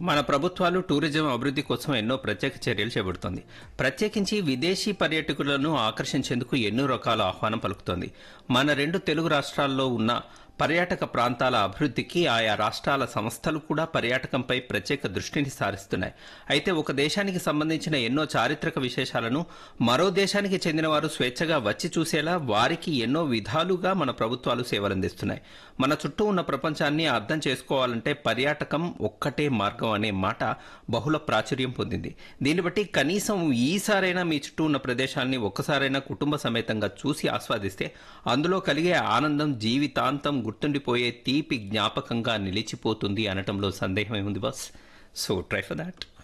మన ప్రభుత్వాలు టూరిజం అభివృద్ధి కోసం ఎన్నో ప్రత్యేక చర్యలు చేపడుతోంది ప్రత్యేకించి విదేశీ పర్యాటకులను ఆకర్షించేందుకు ఎన్నో రకాల ఆహ్వానం పలుకుతోంది మన రెండు తెలుగు రాష్ట్రాల్లో ఉన్న పర్యాటక ప్రాంతాల అభివృద్ధికి ఆయా రాష్ట్రాల సంస్థలు కూడా పర్యాటకంపై ప్రత్యేక దృష్టిని సారిస్తున్నాయి అయితే ఒక దేశానికి సంబంధించిన ఎన్నో చారిత్రక విశేషాలను మరో దేశానికి చెందిన వారు స్వేచ్ఛగా వచ్చి చూసేలా వారికి ఎన్నో విధాలుగా మన ప్రభుత్వాలు సేవలందిస్తున్నాయి మన చుట్టూ ఉన్న ప్రపంచాన్ని అర్థం చేసుకోవాలంటే పర్యాటకం ఒక్కటే మార్గం అనే మాట బహుళ ప్రాచుర్యం పొందింది దీన్ని బట్టి కనీసం ఈసారైనా మీ చుట్టూ ఉన్న ప్రదేశాన్ని ఒక్కసారైనా కుటుంబ సమేతంగా చూసి ఆస్వాదిస్తే అందులో కలిగే ఆనందం జీవితాంతం గుర్తుండిపోయే తీపి జ్ఞాపకంగా నిలిచిపోతుంది అనటంలో సందేహం ఏముంది boss so try for that